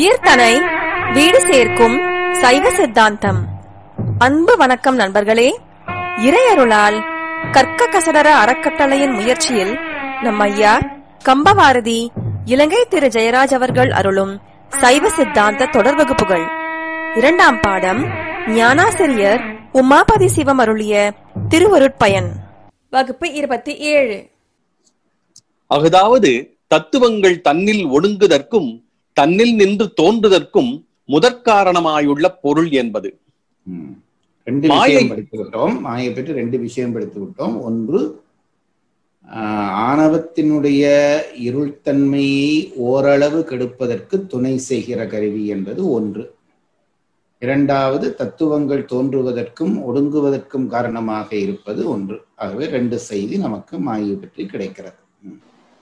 உயிர்தனை வீடு சேர்க்கும் சைவ சித்தாந்தம் அன்பு வணக்கம் நண்பர்களே இறையருளால் கற்க கசடர அறக்கட்டளையின் முயற்சியில் நம் ஐயா கம்பவாரதி இலங்கை திரு ஜெயராஜ் அவர்கள் அருளும் சைவ சித்தாந்த தொடர் வகுப்புகள் இரண்டாம் பாடம் ஞானாசிரியர் உமாபதி சிவம் அருளிய திருவருட்பயன் வகுப்பு இருபத்தி ஏழு அஃதாவது தத்துவங்கள் தன்னில் ஒடுங்குதற்கும் தன்னில் நின்று தோன்றுதற்கும் முதற்காரணமாயுள்ள பொருள் என்பது ம். ரெண்டு மாயை. விஷயம் படித்து விட்டோம் மாயை பற்றி ரெண்டு விஷயம் படித்து விட்டோம் ஒன்று ஆஹ், ஆணவத்தினுடைய இருள்தன்மையை ஓரளவு கெடுப்பதற்கு துணை செய்கிற கருவி என்பது ஒன்று இரண்டாவது தத்துவங்கள் தோன்றுவதற்கும் ஒடுங்குவதற்கும் காரணமாக இருப்பது ஒன்று ஆகவே ரெண்டு செய்தி நமக்கு மாயை பற்றி கிடைக்கிறது ம்.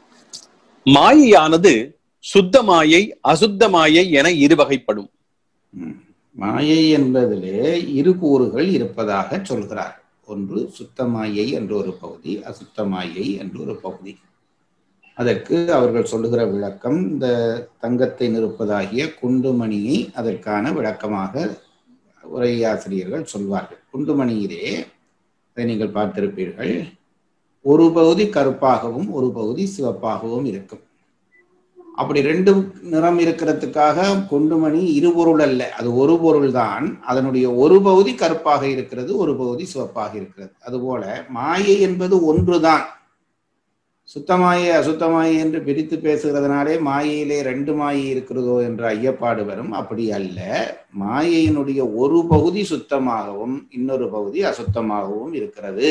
மாயையானது சுத்த மாயை அசுத்த மாயை என இருவகைப்படும் ம். மாயை என்பதிலே இரு கூறுகள் இருப்பதாக சொல்கிறார் ஒன்று சுத்த மாயை என்ற ஒரு பகுதி அசுத்த மாயை என்று ஒரு பகுதி அதற்கு அவர்கள் சொல்லுகிற விளக்கம் இந்த தங்கத்தை நிறுப்பதாகிய குண்டுமணியை அதற்கான விளக்கமாக உரையாசிரியர்கள் சொல்வார்கள் குண்டுமணியிலே அதை நீங்கள் பார்த்திருப்பீர்கள் ஒரு பகுதி கருப்பாகவும் ஒரு பகுதி சிவப்பாகவும் இருக்கும் அப்படி ரெண்டு நிறம் இருக்கிறதுக்காக குண்டுமணி இருபொருள் அல்ல அது ஒரு பொருள் தான் அதனுடைய ஒரு பகுதி கருப்பாக இருக்கிறது ஒரு பகுதி சிவப்பாக இருக்கிறது அதுபோல மாயை என்பது ஒன்றுதான் சுத்தமாயை அசுத்தமாயை என்று பிரித்து பேசுகிறதுனாலே மாயையிலே ரெண்டு மாயை இருக்கிறதோ என்ற ஐயப்பாடு வரும் அப்படி அல்ல மாயையினுடைய ஒரு பகுதி சுத்தமாகவும் இன்னொரு பகுதி அசுத்தமாகவும் இருக்கிறது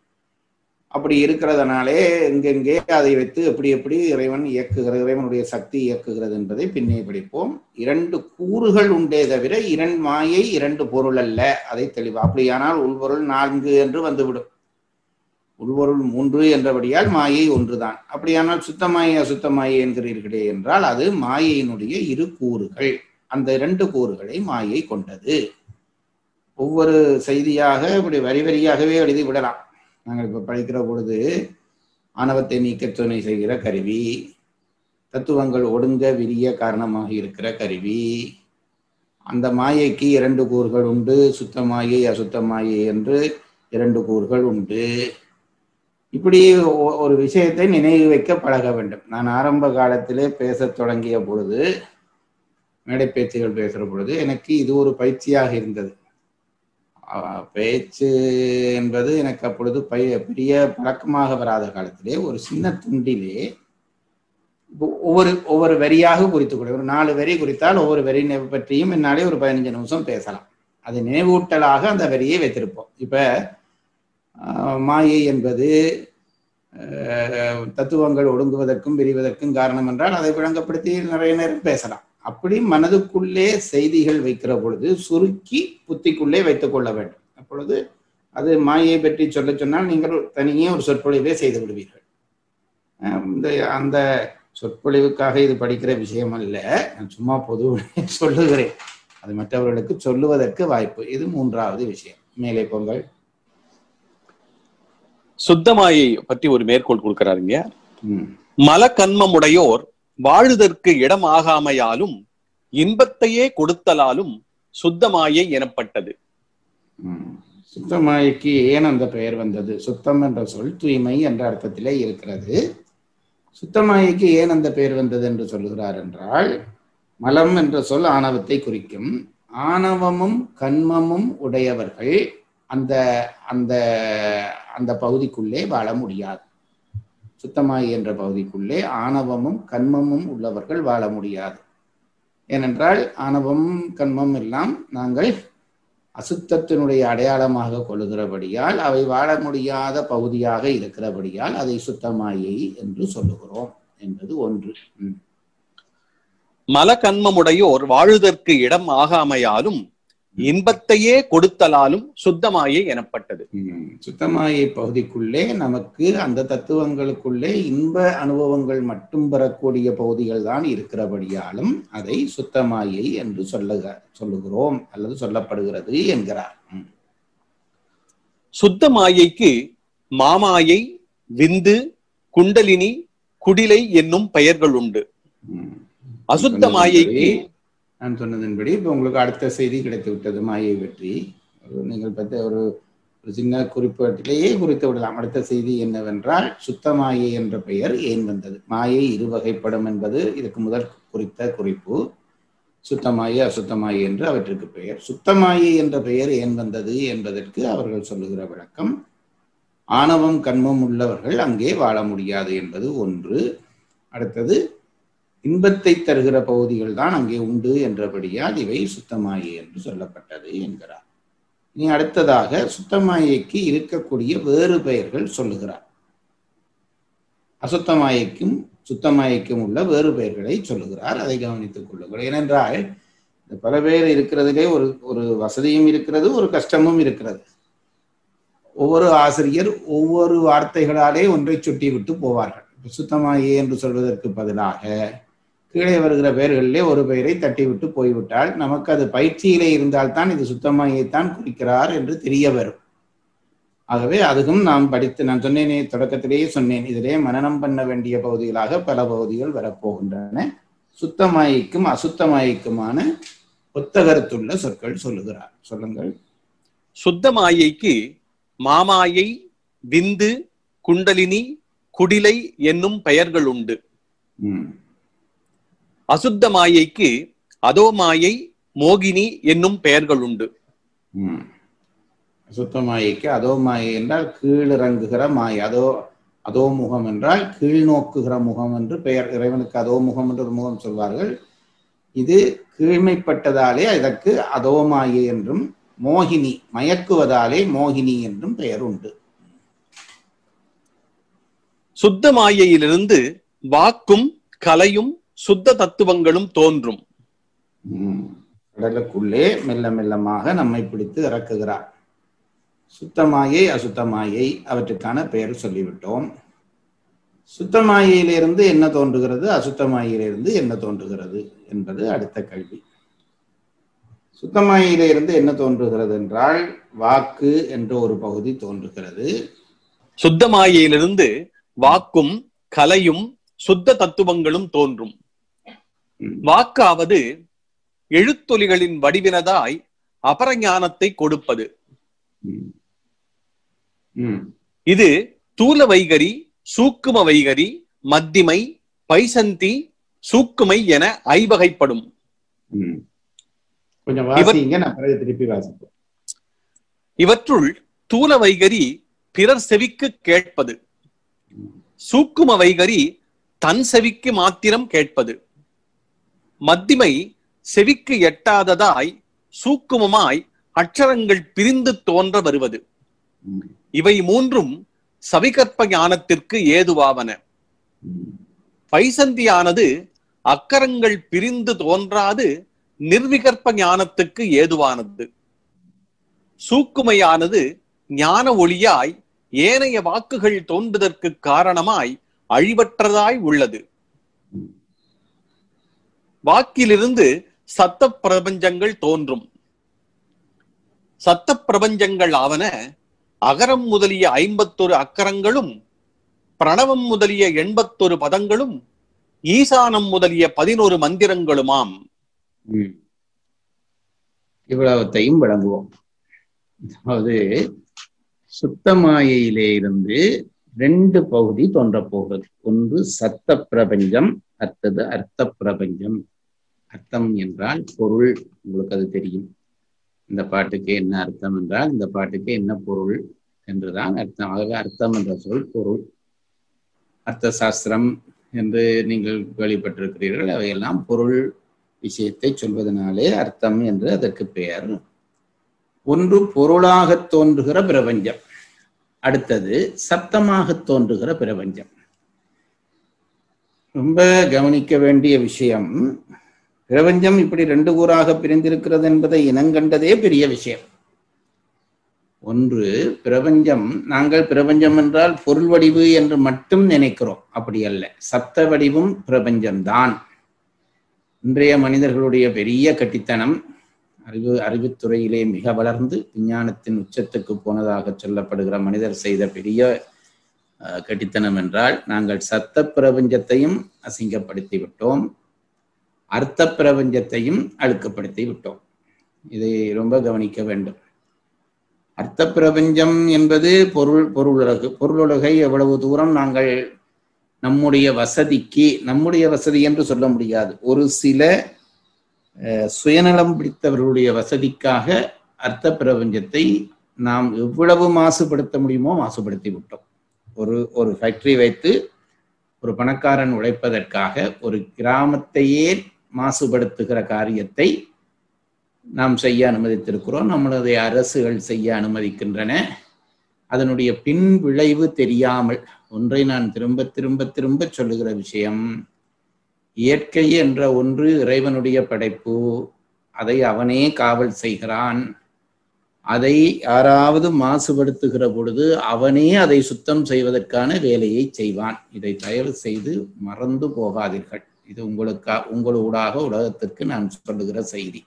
அப்படி இருக்கிறதுனாலே எங்கெங்கே அதை வைத்து எப்படி எப்படி இறைவன் இயக்குகிறது இறைவனுடைய சக்தி இயக்குகிறது என்பதை பின்னே படிப்போம் இரண்டு கூறுகள் உண்டே தவிர இரண்டு மாயை இரண்டு பொருள் அல்ல அதை தெளிவா அப்படியானால் உள்பொருள் நான்கு என்று வந்துவிடும் உள்பொருள் மூன்று என்றபடியால் மாயை ஒன்றுதான் அப்படியானால் சுத்தமாயை அசுத்தமாயை என்கிறீர்களே என்றால் அது மாயையினுடைய இரு கூறுகள் அந்த இரண்டு கூறுகளை மாயை கொண்டது ஒவ்வொரு செய்தியாக இப்படி வரி வரியாகவே எழுதி விடலாம் நாங்கள் இப்போ படிக்கிற பொழுது ஆணவத்தை நீக்க துணை செய்கிற கருவி தத்துவங்கள் ஒடுங்க விரிய காரணமாக இருக்கிற கருவி அந்த மாயைக்கு இரண்டு கூறுகள் உண்டு சுத்த மாயை அசுத்த மாயை என்று இரண்டு கூறுகள் உண்டு இப்படி ஒ- ஒரு விஷயத்தை நினைவு வைக்க பழக வேண்டும் நான் ஆரம்ப காலத்திலே பேசத் தொடங்கிய பொழுது மேடை பேச்சுகள் பேசுகிற பொழுது எனக்கு இது ஒரு பயிற்சியாக இருந்தது அஹ் பேச்சு என்பது எனக்கு அப்பொழுது பய- பெரிய பழக்கமாக வராத காலத்திலே ஒரு சின்ன துண்டிலே இப்போ ஒவ்வொரு ஒவ்வொரு வரியாக குறித்துக் ஒரு நாலு வரி குறித்தால் ஒவ்வொரு வரி நெ- பற்றியும் என்னாலே ஒரு பதினஞ்சு நிமிஷம் பேசலாம் அது நினைவூட்டலாக அந்த வரியை வைத்திருப்போம் இப்ப ஆஹ், மாயை என்பது ஆஹ், தத்துவங்கள் ஒடுங்குவதற்கும் விரிவதற்கும் காரணம் என்றால் அதை விளங்கப்படுத்தி நிறைய நேரம் பேசலாம் அப்படி மனதுக்குள்ளே செய்திகள் வைக்கிற பொழுது சுருக்கி புத்திக்குள்ளே வைத்துக் கொள்ள வேண்டும் அப்பொழுது அது மாயை பற்றி சொல்ல சொன்னால் நீங்கள் ஒரு தனியே ஒரு சொற்பொழிவே செய்து விடுவீர்கள் அஹ் இந்த அந்த சொற்பொழிவுக்காக இது படிக்கிற விஷயம் அல்ல நான் சும்மா பொதுவாக சொல்லுகிறேன் அது மற்றவர்களுக்கு சொல்லுவதற்கு வாய்ப்பு இது மூன்றாவது விஷயம் மேலே பொங்கல் சுத்த மாயை பற்றி ஒரு மேற்கோள் கொடுக்கிறாருங்க ம் மலக்கண்மமுடையோர் வாழுதற்கு இடம் ஆகாமையாலும் இன்பத்தையே கொடுத்தலாலும் சுத்த மாயை எனப்பட்டது ம். சுத்தமாய்க்கு ஏன் அந்த பெயர் வந்தது சுத்தம் என்ற சொல் தூய்மை என்ற அர்த்தத்திலே இருக்கிறது சுத்தமாய்க்கு ஏன் அந்த பெயர் வந்தது என்று சொல்லுகிறார் என்றால் மலம் என்ற சொல் ஆணவத்தை குறிக்கும் ஆணவமும் கண்மமும் உடையவர்கள் அந்த அந்த அந்த பகுதிக்குள்ளே வாழ முடியாது சுத்தமாய் என்ற பகுதிக்குள்ளே ஆணவமும் கண்மமும் உள்ளவர்கள் வாழ முடியாது ஏனென்றால் ஆணவம் கண்மம் எல்லாம் நாங்கள் அசுத்தத்தினுடைய அடையாளமாக கொள்ளுகிறபடியால் அவை வாழ முடியாத பகுதியாக இருக்கிறபடியால் அதை சுத்தமாயை என்று சொல்லுகிறோம் என்பது ஒன்று ம். மலக்கண்மமுடையோர் வாழுதற்கு இடம் ஆகாமையாலும் இன்பத்தையே கொடுத்தலாலும் சுத்த மாயை எனப்பட்டது ம். சுத்தமாயை பகுதிக்குள்ளே நமக்கு அந்த தத்துவங்களுக்குள்ளே இன்ப அனுபவங்கள் மட்டும் பெறக்கூடிய பகுதிகள் தான் இருக்கிறபடியாலும் அதை சுத்தமாயை என்று சொல்லுக சொல்லுகிறோம் அல்லது சொல்லப்படுகிறது என்கிறார் ம். சுத்த மாயைக்கு மாமாயை விந்து குண்டலினி குடிலை என்னும் பெயர்கள் உண்டு ம். அசுத்த மாயைக்கு நான் சொன்னதின்படி இப்போ உங்களுக்கு அடுத்த செய்தி கிடைத்து விட்டது மாயை வெற்றி ஒரு நீங்கள் பற்றி ஒரு ஒரு சின்ன குறிப்பேட்டிலேயே குறித்து விடலாம் அடுத்த செய்தி என்னவென்றால் சுத்த மாயை என்ற பெயர் ஏன் வந்தது மாயை இருவகைப்படும் என்பது இதுக்கு முதல் குறித்த குறிப்பு சுத்தமாயை அசுத்தமாயை என்று அவற்றுக்கு பெயர் சுத்தமாயை என்ற பெயர் ஏன் வந்தது என்பதற்கு அவர்கள் சொல்லுகிற விளக்கம் ஆணவம் கண்மம் உள்ளவர்கள் அங்கே வாழ முடியாது என்பது ஒன்று அடுத்தது இன்பத்தை தருகிற பகுதிகள் தான் அங்கே உண்டு என்றபடியால் இவை சுத்தமாயை என்று சொல்லப்பட்டது என்கிறார் இனி அடுத்ததாக சுத்தமாயைக்கு இருக்கக்கூடிய வேறு பெயர்கள் சொல்லுகிறார் அசுத்தமாயைக்கும் சுத்தமாயைக்கும் உள்ள வேறு பெயர்களை சொல்லுகிறார் அதை கவனித்துக் கொள்ளுங்கள் ஏனென்றால் இந்த பல பேர் இருக்கிறதிலே ஒரு ஒரு வசதியும் இருக்கிறது ஒரு கஷ்டமும் இருக்கிறது ஒவ்வொரு ஆசிரியர் ஒவ்வொரு வார்த்தைகளாலே ஒன்றை சுட்டி விட்டு போவார்கள் இப்ப சுத்தமாயே என்று சொல்வதற்கு பதிலாக கீழே வருகிற பெயர்களிலே ஒரு பெயரை தட்டிவிட்டு போய்விட்டால் நமக்கு அது பயிற்சியிலே இருந்தால்தான் இது சுத்தமாயைத்தான் குறிக்கிறார் என்று தெரிய வரும் ஆகவே அதுவும் நாம் படித்து நான் சொன்னேனே தொடக்கத்திலேயே சொன்னேன் இதிலே மனனம் பண்ண வேண்டிய பகுதிகளாக பல பகுதிகள் வரப்போகின்றன சுத்தமாய்க்கும் அசுத்தமாய்க்குமான ஒத்த கருத்துள்ள சொற்கள் சொல்லுகிறார் சொல்லுங்கள் சுத்த மாயைக்கு மாமாயை விந்து குண்டலினி குடிலை என்னும் பெயர்கள் உண்டு ம் அசுத்த மாயைக்கு அதோ மாயை மோகினி என்னும் பெயர்கள் உண்டு ம் அசுத்தமாயைக்கு அதோ மாயை என்றால் கீழிறங்குகிற மாயை அதோ அதோ முகம் என்றால் கீழ் நோக்குகிற முகம் என்று பெயர் இறைவனுக்கு அதோ முகம் என்று ஒரு முகம் சொல்வார்கள் இது கீழ்மைப்பட்டதாலே இதற்கு அதோ மாயை என்றும் மோகினி மயக்குவதாலே மோகினி என்றும் பெயர் உண்டு சுத்த மாயையிலிருந்து வாக்கும் கலையும் சுத்த தத்துவங்களும் தோன்றும் ம். கடலுக்குள்ளே மெல்ல மெல்லமாக நம்மை பிடித்து இறக்குகிறார் சுத்தமாயை அசுத்தமாயை அவற்றுக்கான பெயர் சொல்லிவிட்டோம் சுத்தமாயிலிருந்து என்ன தோன்றுகிறது அசுத்தமாயிலிருந்து என்ன தோன்றுகிறது என்பது அடுத்த கேள்வி சுத்தமாயிலிருந்து என்ன தோன்றுகிறது என்றால் வாக்கு என்ற ஒரு பகுதி தோன்றுகிறது சுத்த மாயையிலிருந்து வாக்கும் கலையும் சுத்த தத்துவங்களும் தோன்றும் ம். வாக்காவது எழுத்தொலிகளின் வடிவினதாய் அபரஞானத்தை கொடுப்பது ம். ம். இது தூல வைகரி சூக்கும வைகரி மத்திமை பைசந்தி சூக்குமை என ஐவகைப்படும் ம். கொஞ்சம் வாசிங்க நான் பிறகு திருப்பி வாசிப்போம் இவற்றுள் தூல வைகரி பிறர் செவிக்கு கேட்பது சூக்கும வைகரி தன் செவிக்கு மாத்திரம் கேட்பது மத்திமை செவிக்கு எட்டாததாய் சூக்குமமாய் அக்ஷரங்கள் பிரிந்து தோன்ற வருவது ம். இவை மூன்றும் சவிகற்ப ஞானத்திற்கு ஏதுவாவன ம். பைசந்தியானது அக்கரங்கள் பிரிந்து தோன்றாது நிர்விகற்ப ஞானத்துக்கு ஏதுவானது சூக்குமையானது ஞான ஒளியாய் ஏனைய வாக்குகள் தோன்றுதற்கு காரணமாய் அழிவற்றதாய் உள்ளது வாக்கிலிருந்து சத்த பிரபஞ்சங்கள் தோன்றும் சத்த பிரபஞ்சங்கள் ஆவன அகரம் முதலிய ஐம்பத்தொரு அக்கரங்களும் பிரணவம் முதலிய எண்பத்தொரு பதங்களும் ஈசானம் முதலிய பதினோரு மந்திரங்களுமாம் ம். இவ்வளவத்தையும் வழங்குவோம் அதாவது சுத்தமாயிலே இருந்து ரெண்டு பகுதி தோன்றப் போகிறது ஒன்று சத்த பிரபஞ்சம் அடுத்தது அர்த்த பிரபஞ்சம் அர்த்தம் என்றால் பொருள் உங்களுக்கு அது தெரியும் இந்த பாட்டுக்கு என்ன அர்த்தம் என்றால் இந்த பாட்டுக்கு என்ன பொருள் என்றுதான் அர்த்தம் ஆகவே அர்த்தம் என்ற சொல் பொருள் அர்த்த சாஸ்திரம் என்று நீங்கள் கேள்விப்பட்டிருக்கிறீர்கள் அவையெல்லாம் பொருள் விஷயத்தை சொல்வதனாலே அர்த்தம் என்று அதற்கு பெயர் ஒன்று பொருளாக தோன்றுகிற பிரபஞ்சம் அடுத்தது சத்தமாக தோன்றுகிற பிரபஞ்சம் ரொம்ப கவனிக்க வேண்டிய விஷயம் பிரபஞ்சம் இப்படி ரெண்டு கூறாக பிரிந்திருக்கிறது என்பதை இனங்கண்டதே பெரிய விஷயம் ஒன்று பிரபஞ்சம் நாங்கள் பிரபஞ்சம் என்றால் பொருள் வடிவு என்று மட்டும் நினைக்கிறோம் அப்படி அல்ல சப்த வடிவும் பிரபஞ்சம்தான் இன்றைய மனிதர்களுடைய பெரிய கட்டித்தனம் அறிவு அறிவுத்துறையிலே மிக வளர்ந்து விஞ்ஞானத்தின் உச்சத்துக்கு போனதாக சொல்லப்படுகிற மனிதர் செய்த பெரிய அஹ், கட்டித்தனம் என்றால் நாங்கள் சத்த பிரபஞ்சத்தையும் அசிங்கப்படுத்தி விட்டோம் அர்த்த பிரபஞ்சத்தையும் அழுக்கப்படுத்தி விட்டோம் இதை ரொம்ப கவனிக்க வேண்டும் அர்த்த பிரபஞ்சம் என்பது பொருள் பொருளுலகு பொருளுலகை எவ்வளவு தூரம் நாங்கள் நம்முடைய வசதிக்கு நம்முடைய வசதி என்று சொல்ல முடியாது ஒரு சில அஹ், சுயநலம் பிடித்தவர்களுடைய வசதிக்காக அர்த்த பிரபஞ்சத்தை நாம் எவ்வளவு மாசுபடுத்த முடியுமோ மாசுபடுத்தி விட்டோம் ஒரு ஒரு ஃபேக்டரி வைத்து ஒரு பணக்காரன் உழைப்பதற்காக ஒரு கிராமத்தையே மாசுபடுத்துகிற காரியத்தை நாம் செய்ய அனுமதித்திருக்கிறோம் நம்மளுடைய அரசுகள் செய்ய அனுமதிக்கின்றன அதனுடைய பின் விளைவு தெரியாமல் ஒன்றை நான் திரும்ப திரும்ப திரும்ப சொல்லுகிற விஷயம் இயற்கை என்ற ஒன்று இறைவனுடைய படைப்பு அதை அவனே காவல் செய்கிறான் அதை யாராவது மாசுபடுத்துகிற பொழுது அவனே அதை சுத்தம் செய்வதற்கான வேலையை செய்வான் இதை தயவு செய்து மறந்து போகாதீர்கள் இது உங்களுக்கா உங்களூடாக உலகத்திற்கு நான் சொல்லுகிற செய்தி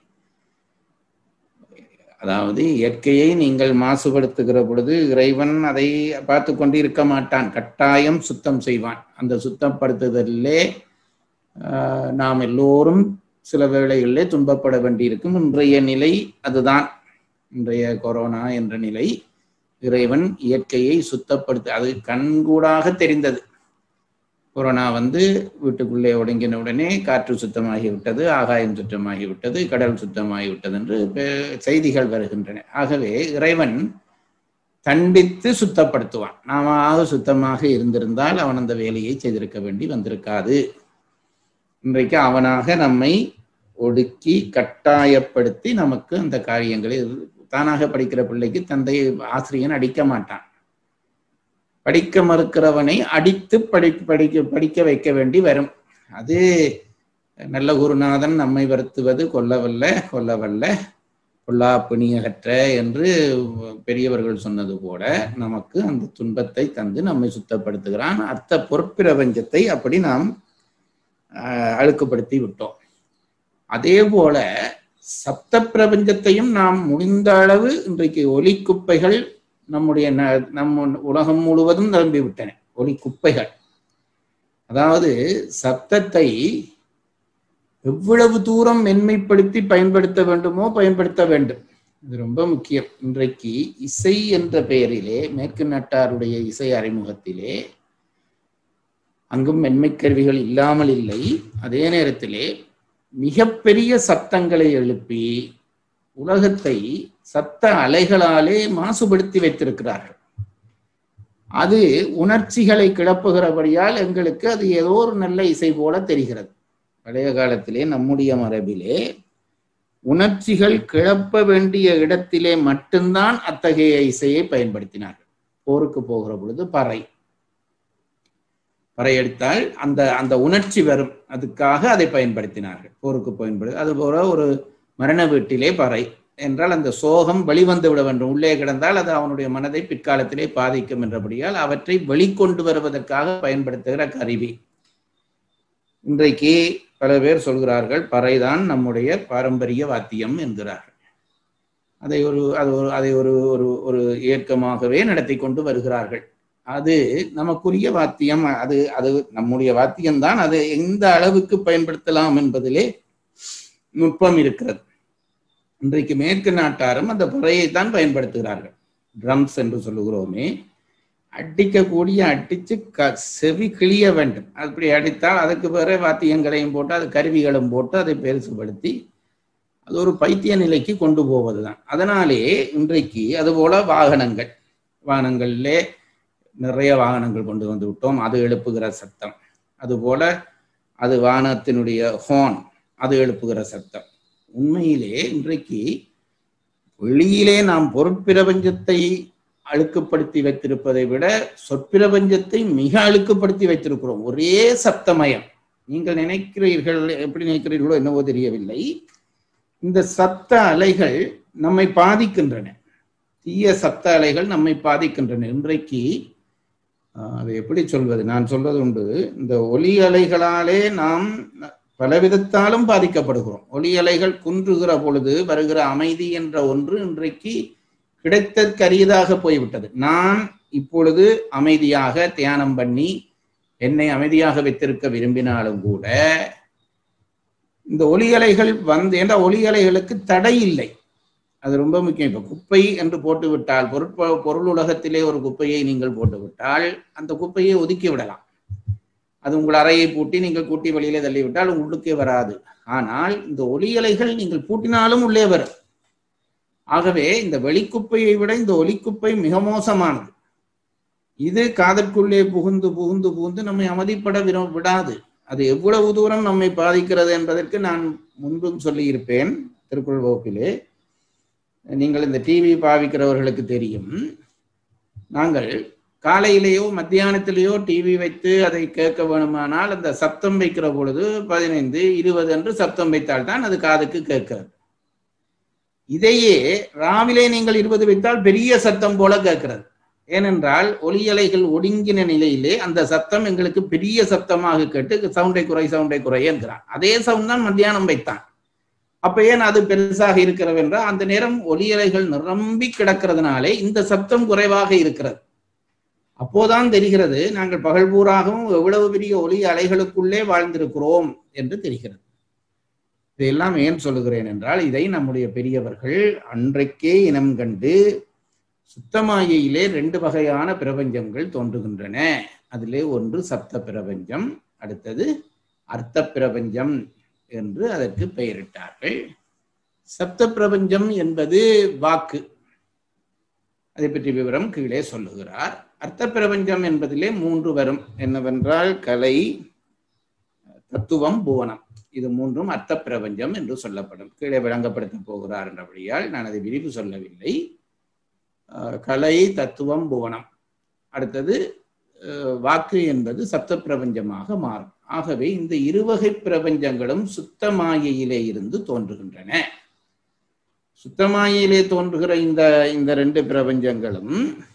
அதாவது இயற்கையை நீங்கள் மாசுபடுத்துகிற பொழுது இறைவன் அதை பார்த்து கொண்டு இருக்க மாட்டான் கட்டாயம் சுத்தம் செய்வான் அந்த சுத்தப்படுத்துதலிலே ஆஹ், நாம் எல்லோரும் சில வேளைகளிலே துன்பப்பட வேண்டியிருக்கும் இன்றைய நிலை அதுதான் இன்றைய கொரோனா என்ற நிலை இறைவன் இயற்கையை சுத்தப்படுத்த அது கண்கூடாக தெரிந்தது கொரோனா வந்து வீட்டுக்குள்ளே ஒடுங்கின உடனே காற்று சுத்தமாகி விட்டது ஆகாயம் சுத்தமாகி விட்டது கடல் சுத்தமாகி விட்டது என்று பெ- செய்திகள் வருகின்றன ஆகவே இறைவன் தண்டித்து சுத்தப்படுத்துவான் நாம சுத்தமாக இருந்திருந்தால் அவன் அந்த வேலையை செய்திருக்க வேண்டி வந்திருக்காது இன்றைக்கு அவனாக நம்மை ஒடுக்கி கட்டாயப்படுத்தி நமக்கு அந்த காரியங்களை தானாக படிக்கிற பிள்ளைக்கு தந்தை ஆசிரியன் அடிக்க மாட்டான் படிக்க மறுக்கிறவனை அடித்து படி படிக்க படிக்க வைக்க வேண்டி வரும் அது நல்ல குருநாதன் நம்மை வருத்துவது கொல்லவல்ல கொல்லவல்ல பொல்லா பிணியகற்ற என்று பெரியவர்கள் சொன்னது போல நமக்கு அந்த துன்பத்தை தந்து நம்மை சுத்தப்படுத்துகிறான் அர்த்த பொற்பிரபஞ்சத்தை அப்படி நாம் ஆஹ், அழுக்குப்படுத்தி விட்டோம் அதே போல சப்த பிரபஞ்சத்தையும் நாம் முடிந்த அளவு இன்றைக்கு ஒலி குப்பைகள் நம்முடைய ந- நம்ம உலகம் முழுவதும் நிரம்பி விட்டன ஒலி குப்பைகள் அதாவது சப்தத்தை எவ்வளவு தூரம் மென்மைப்படுத்தி பயன்படுத்த வேண்டுமோ பயன்படுத்த வேண்டும் இது ரொம்ப முக்கியம் இன்றைக்கு இசை என்ற பெயரிலே மேற்கு நாட்டாருடைய இசை அறிமுகத்திலே அங்கும் மென்மை கருவிகள் இல்லாமல் இல்லை அதே நேரத்திலே மிகப்பெரிய சத்தங்களை எழுப்பி உலகத்தை சத்த அலைகளாலே மாசுபடுத்தி வைத்திருக்கிறார்கள் அது உணர்ச்சிகளை கிளப்புகிறபடியால் எங்களுக்கு அது ஏதோ ஒரு நல்ல இசை போல தெரிகிறது பழைய காலத்திலே நம்முடைய மரபிலே உணர்ச்சிகள் கிளப்ப வேண்டிய இடத்திலே மட்டும்தான் அத்தகைய இசையை பயன்படுத்தினார்கள் போருக்கு போகிற பொழுது பறை பறையடித்தால் அந்த அந்த உணர்ச்சி வரும் அதுக்காக அதை பயன்படுத்தினார்கள் போருக்கு பயன்படு அதுபோல ஒரு மரண வீட்டிலே பறை என்றால் அந்த சோகம் வெளிவந்து விட வேண்டும் உள்ளே கிடந்தால் அது அவனுடைய மனதை பிற்காலத்திலே பாதிக்கும் என்றபடியால் அவற்றை வெளிக்கொண்டு வருவதற்காக பயன்படுத்துகிற கருவி இன்றைக்கு பல பேர் சொல்கிறார்கள் பறைதான் நம்முடைய பாரம்பரிய வாத்தியம் என்கிறார்கள் அதை ஒரு அது ஒரு அதை ஒரு ஒரு ஒரு இயக்கமாகவே நடத்தி கொண்டு வருகிறார்கள் அது நமக்குரிய வாத்தியம் அது அது நம்முடைய வாத்தியம்தான் அது எந்த அளவுக்கு பயன்படுத்தலாம் என்பதிலே நுட்பம் இருக்கிறது இன்றைக்கு மேற்கு நாட்டாரும் அந்த பறையைத்தான் பயன்படுத்துகிறார்கள் ட்ரம்ஸ் என்று சொல்லுகிறோமே அடிக்கக்கூடிய அடிச்சு க செவி கிளிய வேண்டும் அப்படி அடித்தால் அதுக்கு பிறகு வாத்தியங்களையும் போட்டு அது கருவிகளும் போட்டு அதை பெருசுபடுத்தி அது ஒரு பைத்திய நிலைக்கு கொண்டு போவதுதான் அதனாலே இன்றைக்கு அதுபோல வாகனங்கள் வாகனங்களிலே நிறைய வாகனங்கள் கொண்டு வந்து விட்டோம் அது எழுப்புகிற சத்தம் அதுபோல அது வாகனத்தினுடைய ஹோன் அது எழுப்புகிற சத்தம் உண்மையிலே இன்றைக்கு வெளியிலே நாம் பொருட்பிரபஞ்சத்தை அழுக்குப்படுத்தி வைத்திருப்பதை விட சொற்பிரபஞ்சத்தை மிக அழுக்குப்படுத்தி வைத்திருக்கிறோம் ஒரே சப்தமயம் நீங்கள் நினைக்கிறீர்கள் எப்படி நினைக்கிறீர்களோ என்னவோ தெரியவில்லை இந்த சத்த அலைகள் நம்மை பாதிக்கின்றன தீய சத்த அலைகள் நம்மை பாதிக்கின்றன இன்றைக்கு ஆஹ், அதை எப்படி சொல்வது நான் சொல்வது உண்டு இந்த ஒலி அலைகளாலே நாம் பலவிதத்தாலும் பாதிக்கப்படுகிறோம் ஒலி அலைகள் குன்றுகிற பொழுது வருகிற அமைதி என்ற ஒன்று இன்றைக்கு கிடைத்தற்கரியதாக போய்விட்டது நான் இப்பொழுது அமைதியாக தியானம் பண்ணி என்னை அமைதியாக வைத்திருக்க விரும்பினாலும் கூட இந்த ஒலி அலைகள் வந்து என்ற ஒலி அலைகளுக்கு தடை இல்லை அது ரொம்ப முக்கியம் இப்ப குப்பை என்று போட்டு விட்டால் பொருட்ப பொருள் உலகத்திலே ஒரு குப்பையை நீங்கள் போட்டு விட்டால் அந்த குப்பையை ஒதுக்கி விடலாம் அது உங்கள் அறையை பூட்டி நீங்கள் கூட்டி வெளியிலே தள்ளிவிட்டால் உள்ளுக்கே வராது ஆனால் இந்த ஒலி அலைகள் நீங்கள் பூட்டினாலும் உள்ளே வரும் ஆகவே இந்த வெளிக்குப்பையை விட இந்த ஒலிக்குப்பை மிக மோசமானது இது காதற்குள்ளே புகுந்து புகுந்து புகுந்து நம்மை அமைதிப்பட விர விடாது அது எவ்வளவு தூரம் நம்மை பாதிக்கிறது என்பதற்கு நான் முன்பும் சொல்லியிருப்பேன் திருக்குறள் வகுப்பிலே நீங்கள் இந்த டிவி பாவிக்கிறவர்களுக்கு தெரியும் நாங்கள் காலையிலேயோ மத்தியானத்திலேயோ டிவி வைத்து அதை கேட்க வேணுமானால் அந்த சப்தம் வைக்கிற பொழுது பதினைந்து இருபது என்று சப்தம் வைத்தால் தான் அது காதுக்கு கேட்கிறது இதையே ராவிலே நீங்கள் இருபது வைத்தால் பெரிய சத்தம் போல கேட்கிறது ஏனென்றால் ஒலியலைகள் ஒடுங்கின நிலையிலே அந்த சத்தம் எங்களுக்கு பெரிய சத்தமாக கேட்டு சவுண்டை குறை சவுண்டை குறை என்கிறான் அதே சவுண்ட் தான் மத்தியானம் வைத்தான் அப்ப ஏன் அது பெருசாக இருக்கிறது என்றால் அந்த நேரம் ஒலியலைகள் நிரம்பி கிடக்கிறதுனாலே இந்த சத்தம் குறைவாக இருக்கிறது அப்போதான் தெரிகிறது நாங்கள் பகல் பூராகவும் எவ்வளவு பெரிய ஒலி அலைகளுக்குள்ளே வாழ்ந்திருக்கிறோம் என்று தெரிகிறது இதையெல்லாம் ஏன் சொல்லுகிறேன் என்றால் இதை நம்முடைய பெரியவர்கள் அன்றைக்கே இனம் கண்டு சுத்தமாயிலே ரெண்டு வகையான பிரபஞ்சங்கள் தோன்றுகின்றன அதிலே ஒன்று சப்த பிரபஞ்சம் அடுத்தது அர்த்த பிரபஞ்சம் என்று அதற்கு பெயரிட்டார்கள் சப்த பிரபஞ்சம் என்பது வாக்கு அதை பற்றி விவரம் கீழே சொல்லுகிறார் அர்த்த பிரபஞ்சம் என்பதிலே மூன்று வரும் என்னவென்றால் கலை தத்துவம் புவனம் இது மூன்றும் அர்த்த பிரபஞ்சம் என்று சொல்லப்படும் கீழே விளங்கப்படுத்த போகிறார் என்றபடியால் நான் அதை விரிவு சொல்லவில்லை கலை தத்துவம் புவனம் அடுத்தது வாக்கு என்பது சப்த பிரபஞ்சமாக மாறும் ஆகவே இந்த இருவகை பிரபஞ்சங்களும் சுத்தமாயிலே இருந்து தோன்றுகின்றன சுத்தமாயிலே தோன்றுகிற இந்த இந்த ரெண்டு பிரபஞ்சங்களும்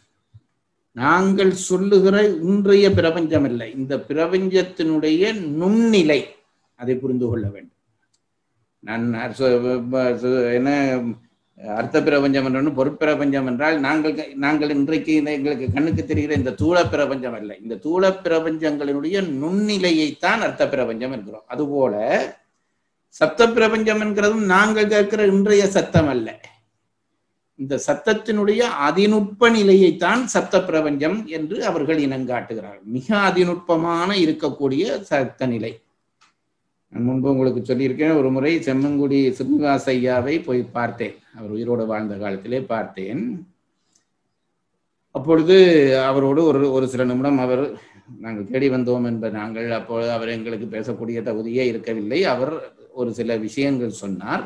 நாங்கள் சொல்லுகிற இன்றைய பிரபஞ்சம் இல்லை இந்த பிரபஞ்சத்தினுடைய நுண்ணிலை அதை புரிந்து கொள்ள வேண்டும் நான் என்ன அர்த்த பிரபஞ்சம் என்று பொருட்பிரபஞ்சம் என்றால் நாங்கள் நாங்கள் இன்றைக்கு எங்களுக்கு கண்ணுக்கு தெரிகிற இந்த தூள பிரபஞ்சம் அல்ல இந்த தூள பிரபஞ்சங்களினுடைய நுண்ணிலையைத்தான் அர்த்த பிரபஞ்சம் என்கிறோம் அதுபோல சப்த பிரபஞ்சம் என்கிறதும் நாங்கள் கேட்கிற இன்றைய சத்தம் அல்ல இந்த சத்தத்தினுடைய அதிநுட்ப நிலையைத்தான் சப்த பிரபஞ்சம் என்று அவர்கள் இனங்காட்டுகிறார்கள் மிக அதிநுட்பமான இருக்கக்கூடிய சத்த நிலை நான் முன்பு உங்களுக்கு சொல்லியிருக்கேன் ஒரு முறை செம்மங்குடி ஸ்ரீனிவாச ஐயாவை போய் பார்த்தேன் அவர் உயிரோடு வாழ்ந்த காலத்திலே பார்த்தேன் அப்பொழுது அவரோடு ஒரு ஒரு சில நிமிடம் அவர் நாங்கள் தேடி வந்தோம் என்ப நாங்கள் அப்பொழுது அவர் எங்களுக்கு பேசக்கூடிய தகுதியே இருக்கவில்லை அவர் ஒரு சில விஷயங்கள் சொன்னார்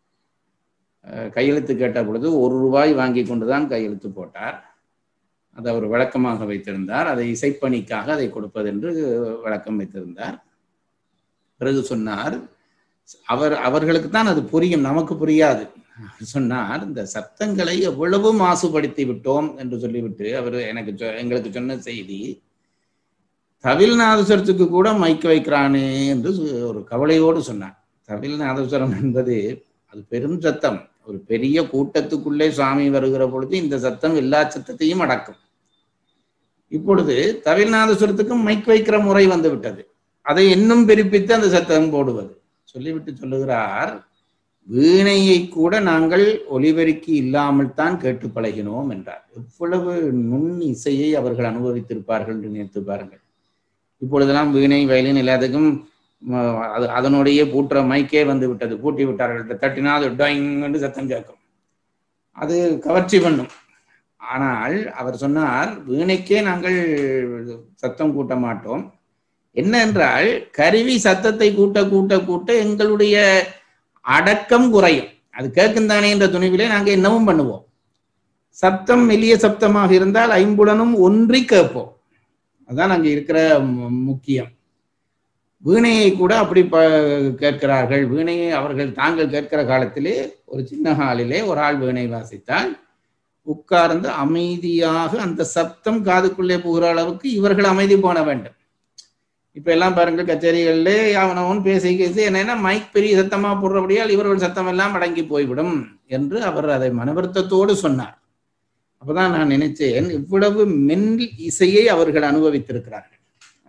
கையெழுத்து கேட்ட பொழுது ஒரு ரூபாய் வாங்கி கொண்டுதான் கையெழுத்து போட்டார் அதை அவர் விளக்கமாக வைத்திருந்தார் அதை இசைப்பணிக்காக அதை கொடுப்பதென்று விளக்கம் வைத்திருந்தார் பிறகு சொன்னார் அவர் அவர்களுக்கு தான் அது புரியும் நமக்கு புரியாது சொன்னார் இந்த சத்தங்களை எவ்வளவு மாசுபடுத்தி விட்டோம் என்று சொல்லிவிட்டு அவர் எனக்கு எங்களுக்கு சொன்ன செய்தி தவில் நாதஸ்வரத்துக்கு கூட மைக்க வைக்கிறானே என்று ஒரு கவலையோடு சொன்னார் தவில் நாதஸ்வரம் என்பது அது பெரும் சத்தம் ஒரு பெரிய கூட்டத்துக்குள்ளே சுவாமி வருகிற பொழுது இந்த சத்தம் எல்லா சத்தத்தையும் அடக்கும் இப்பொழுது தவில்நாதசுரத்துக்கும் மைக் வைக்கிற முறை வந்து விட்டது அதை இன்னும் பெருப்பித்து அந்த சத்தம் போடுவது சொல்லிவிட்டு சொல்லுகிறார் வீணையை கூட நாங்கள் ஒலிபெருக்கி இல்லாமல் தான் கேட்டு பழகினோம் என்றார் எவ்வளவு நுண் இசையை அவர்கள் அனுபவித்திருப்பார்கள் என்று நினைத்து பாருங்கள் இப்பொழுதெல்லாம் வீணை வயலின் எல்லாத்துக்கும் அது அதனுடைய பூட்டுற மைக்கே வந்து விட்டது பூட்டி விட்டார்கள் தட்டினா அது டாயிங்னு சத்தம் கேட்கும் அது கவர்ச்சி பண்ணும் ஆனால் அவர் சொன்னார் வீணைக்கே நாங்கள் சத்தம் கூட்ட மாட்டோம் என்ன என்றால் கருவி சத்தத்தை கூட்ட கூட்ட கூட்ட எங்களுடைய அடக்கம் குறையும் அது கேட்கும் தானே என்ற துணிவிலே நாங்கள் என்னவும் பண்ணுவோம் சப்தம் மெல்லிய சப்தமாக இருந்தால் ஐம்புலனும் ஒன்றி கேட்போம் அதுதான் அங்கே இருக்கிற முக்கியம் வீணையை கூட அப்படி ப கேட்கிறார்கள் வீணையை அவர்கள் தாங்கள் கேட்கிற காலத்திலே ஒரு சின்ன ஹாலிலே ஒரு ஆள் வீணை வாசித்தால் உட்கார்ந்து அமைதியாக அந்த சப்தம் காதுக்குள்ளே போகிற அளவுக்கு இவர்கள் அமைதி போன வேண்டும் இப்ப எல்லாம் பாருங்கள் கச்சேரிகள்ல அவனவன் பேசி பேசி என்னன்னா மைக் பெரிய சத்தமா போடுறபடியால் இவர்கள் சத்தம் எல்லாம் அடங்கி போய்விடும் என்று அவர் அதை மனவருத்தத்தோடு சொன்னார் அப்பதான் நான் நினைச்சேன் இவ்வளவு மென் இசையை அவர்கள் அனுபவித்திருக்கிறார்கள்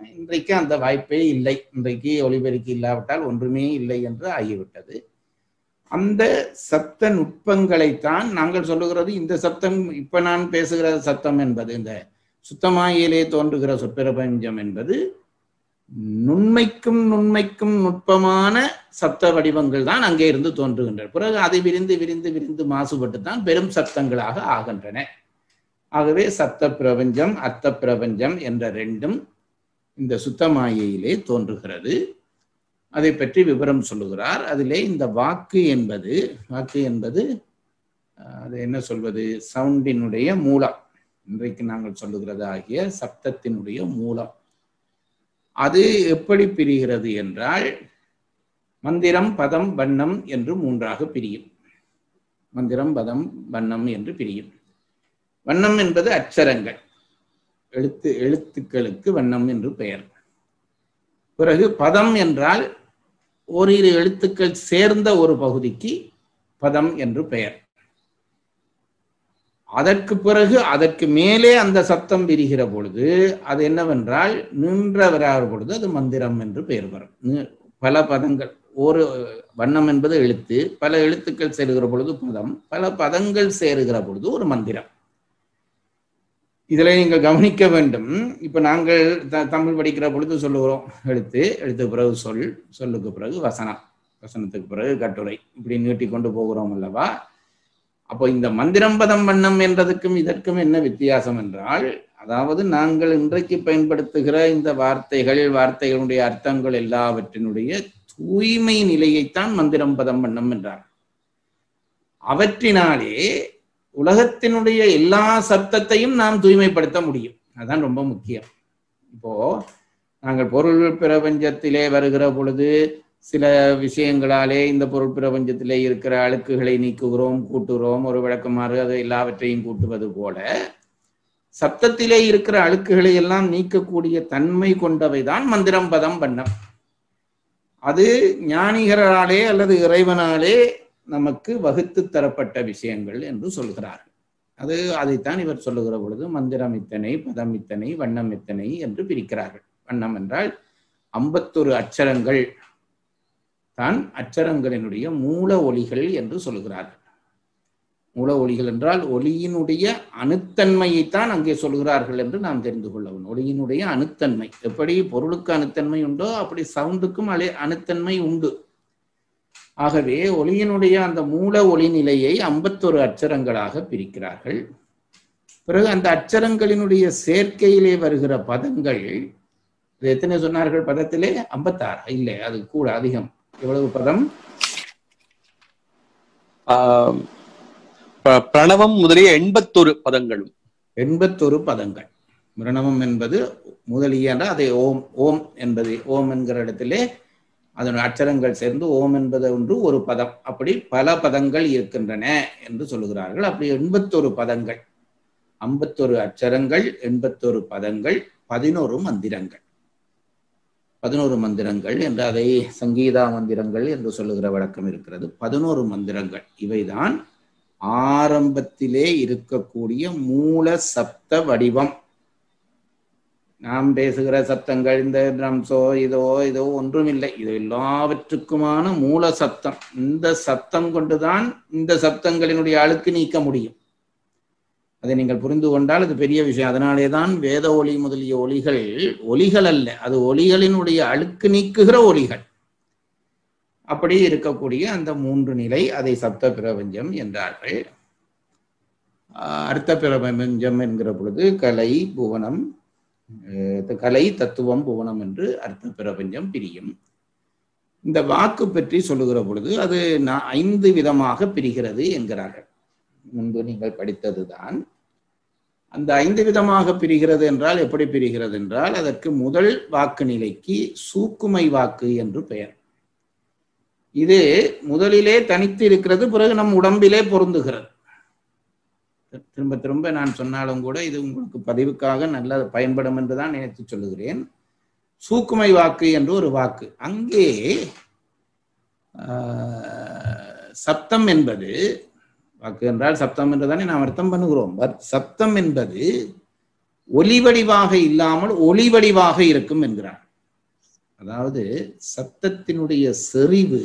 இன்றைக்கு அந்த வாய்ப்பே இல்லை இன்றைக்கு ஒளிபெருக்கி இல்லாவிட்டால் ஒன்றுமே இல்லை என்று ஆகிவிட்டது அந்த சப்த நுட்பங்களைத்தான் நாங்கள் சொல்லுகிறது இந்த சப்தம் இப்ப நான் பேசுகிற சத்தம் என்பது இந்த சுத்தமாயிலே தோன்றுகிற சொற்பிரபஞ்சம் என்பது நுண்மைக்கும் நுண்மைக்கும் நுட்பமான சப்த வடிவங்கள் தான் அங்கே இருந்து தோன்றுகின்றன பிறகு அதை விரிந்து விரிந்து விரிந்து மாசுபட்டு தான் பெரும் சப்தங்களாக ஆகின்றன ஆகவே சத்த பிரபஞ்சம் அர்த்த பிரபஞ்சம் என்ற ரெண்டும் இந்த சுத்தமாயையிலே தோன்றுகிறது அதை பற்றி விவரம் சொல்லுகிறார் அதிலே இந்த வாக்கு என்பது வாக்கு என்பது அஹ், அது என்ன சொல்வது சவுண்டினுடைய மூலம் இன்றைக்கு நாங்கள் சொல்லுகிறது ஆகிய சப்தத்தினுடைய மூலம் அது எப்படி பிரிகிறது என்றால் மந்திரம் பதம் வண்ணம் என்று மூன்றாக பிரியும் மந்திரம் பதம் வண்ணம் என்று பிரியும் வண்ணம் என்பது அச்சரங்கள் எழுத்து எழுத்துக்களுக்கு வண்ணம் என்று பெயர் பிறகு பதம் என்றால் ஓரிரு எழுத்துக்கள் சேர்ந்த ஒரு பகுதிக்கு பதம் என்று பெயர் அதற்கு பிறகு அதற்கு மேலே அந்த சத்தம் விரிகிற பொழுது அது என்னவென்றால் நின்றவராக பொழுது அது மந்திரம் என்று பெயர் பெறும் நி- பல பதங்கள் ஒரு வண்ணம் என்பது எழுத்து பல எழுத்துக்கள் சேருகிற பொழுது பதம் பல பதங்கள் சேருகிற பொழுது ஒரு மந்திரம் இதுல நீங்கள் கவனிக்க வேண்டும் இப்ப நாங்கள் த- தமிழ் படிக்கிற பொழுது சொல்லுகிறோம் எழுத்து எழுத்து பிறகு சொல் சொல்லுக்கு பிறகு வசனம் வசனத்துக்கு பிறகு கட்டுரை இப்படி நீட்டி கொண்டு போகிறோம் அல்லவா அப்போ இந்த மந்திரம் பதம் வண்ணம் என்றதுக்கும் இதற்கும் என்ன வித்தியாசம் என்றால் அதாவது நாங்கள் இன்றைக்கு பயன்படுத்துகிற இந்த வார்த்தைகள் வார்த்தைகளுடைய அர்த்தங்கள் எல்லாவற்றினுடைய தூய்மை நிலையைத்தான் மந்திரம் பதம் வண்ணம் என்றார் அவற்றினாலே உலகத்தினுடைய எல்லா சப்தத்தையும் நாம் தூய்மைப்படுத்த முடியும் அதுதான் ரொம்ப முக்கியம் இப்போ நாங்கள் பொருள் பிரபஞ்சத்திலே வருகிற பொழுது சில விஷயங்களாலே இந்த பொருள் பிரபஞ்சத்திலே இருக்கிற அழுக்குகளை நீக்குகிறோம் கூட்டுகிறோம் ஒரு விளக்கமாறு அது எல்லாவற்றையும் கூட்டுவது போல சப்தத்திலே இருக்கிற அழுக்குகளை எல்லாம் நீக்கக்கூடிய தன்மை கொண்டவைதான் மந்திரம் பதம் வண்ணம் அது ஞானிகராலே அல்லது இறைவனாலே நமக்கு வகுத்து தரப்பட்ட விஷயங்கள் என்று சொல்கிறார்கள் அது அதைத்தான் இவர் சொல்லுகிற பொழுது மந்திரம் இத்தனை பதம் இத்தனை வண்ணம் இத்தனை என்று பிரிக்கிறார்கள் வண்ணம் என்றால் ஐம்பத்தொரு அச்சரங்கள் தான் அச்சரங்களினுடைய மூல ஒலிகள் என்று சொல்கிறார்கள் மூல ஒலிகள் என்றால் ஒலியினுடைய அணுத்தன்மையைத்தான் அங்கே சொல்கிறார்கள் என்று நாம் தெரிந்து கொள்ள வேண்டும் ஒலியினுடைய அணுத்தன்மை எப்படி பொருளுக்கு அணுத்தன்மை உண்டோ அப்படி சவுண்டுக்கும் அலை அணுத்தன்மை உண்டு ஆகவே ஒலியினுடைய அந்த மூல ஒளி நிலையை ஐம்பத்தொரு அச்சரங்களாக பிரிக்கிறார்கள் பிறகு அந்த அச்சரங்களினுடைய சேர்க்கையிலே வருகிற பதங்கள் இது எத்தனை சொன்னார்கள் பதத்திலே ஐம்பத்தாறு இல்லை அது கூட அதிகம் எவ்வளவு பதம் ஆஹ் ப- பிரணவம் முதலிய எண்பத்தொரு பதங்களும் எண்பத்தொரு பதங்கள் மிரணவம் என்பது முதலிய என்றால் அதை ஓம் ஓம் என்பது ஓம் என்கிற இடத்திலே அதன் அச்சரங்கள் சேர்ந்து ஓம் என்பது ஒன்று ஒரு பதம் அப்படி பல பதங்கள் இருக்கின்றன என்று சொல்லுகிறார்கள் அப்படி எண்பத்தொரு பதங்கள் ஐம்பத்தொரு அச்சரங்கள் எண்பத்தொரு பதங்கள் பதினோரு மந்திரங்கள் பதினோரு மந்திரங்கள் என்று அதை சங்கீதா மந்திரங்கள் என்று சொல்லுகிற வழக்கம் இருக்கிறது பதினோரு மந்திரங்கள் இவைதான் ஆரம்பத்திலே இருக்கக்கூடிய மூல சப்த வடிவம் நாம் பேசுகிற சத்தங்கள் இந்த ட்ரம்ஸோ இதோ இதோ ஒன்றுமில்லை இது எல்லாவற்றுக்குமான மூல சத்தம் இந்த சத்தம் கொண்டுதான் இந்த சப்தங்களினுடைய அழுக்கு நீக்க முடியும் அதை நீங்கள் புரிந்து கொண்டால் அது பெரிய விஷயம் அதனாலே தான் வேத ஒளி முதலிய ஒளிகள் ஒலிகள் அல்ல அது ஒலிகளினுடைய அழுக்கு நீக்குகிற ஒலிகள் அப்படி இருக்கக்கூடிய அந்த மூன்று நிலை அதை சப்த பிரபஞ்சம் என்றார்கள் ஆஹ் அர்த்த பிரபஞ்சம் என்கிற பொழுது கலை புவனம் அஹ் கலை தத்துவம் புவனம் என்று அர்த்த பிரபஞ்சம் பிரியும் இந்த வாக்கு பற்றி சொல்லுகிற பொழுது அது நா- ஐந்து விதமாக பிரிகிறது என்கிறார்கள் முன்பு நீங்கள் படித்ததுதான் அந்த ஐந்து விதமாக பிரிகிறது என்றால் எப்படி பிரிகிறது என்றால் அதற்கு முதல் வாக்கு நிலைக்கு சூக்குமை வாக்கு என்று பெயர் இது முதலிலே தனித்து இருக்கிறது பிறகு நம் உடம்பிலே பொருந்துகிறது திரும்ப திரும்ப நான் சொன்னாலும் கூட இது உங்களுக்கு பதிவுக்காக நல்ல பயன்படும் என்று தான் நினைத்து சொல்லுகிறேன் சூக்குமை வாக்கு என்று ஒரு வாக்கு அங்கே ஆஹ், சப்தம் என்பது வாக்கு என்றால் சப்தம் என்றுதானே நாம் அர்த்தம் பண்ணுகிறோம் பட் சப்தம் என்பது ஒலி வடிவாக இல்லாமல் ஒளி வடிவாக இருக்கும் என்கிறார் அதாவது சத்தத்தினுடைய செறிவு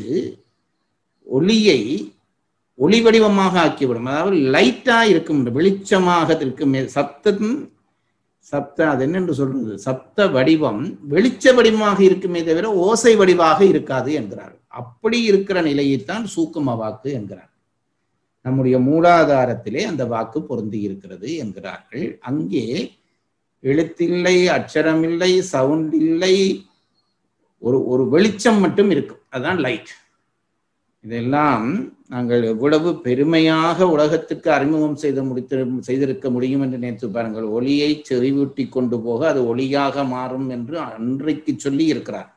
ஒளியை ஒளி வடிவமாக ஆக்கிவிடும் அதாவது லைட்டா இருக்கும் வெளிச்சமாக இருக்கும் சத்தம் சப்த அது என்னென்று சொல்றது சப்த வடிவம் வெளிச்ச வடிவமாக இருக்குமே தவிர ஓசை வடிவாக இருக்காது என்கிறார் அப்படி இருக்கிற நிலையைத்தான் சூக்கும வாக்கு என்கிறார் நம்முடைய மூலாதாரத்திலே அந்த வாக்கு பொருந்தி இருக்கிறது என்கிறார்கள் அங்கே எழுத்தில்லை அச்சரமில்லை சவுண்ட் இல்லை ஒரு ஒரு வெளிச்சம் மட்டும் இருக்கும் அதுதான் லைட் இதெல்லாம் நாங்கள் எவ்வளவு பெருமையாக உலகத்துக்கு அறிமுகம் செய்து முடித்து செய்திருக்க முடியும் என்று நினைத்து பாருங்கள் ஒளியை செறிவூட்டி கொண்டு போக அது ஒளியாக மாறும் என்று அன்றைக்கு சொல்லி இருக்கிறார்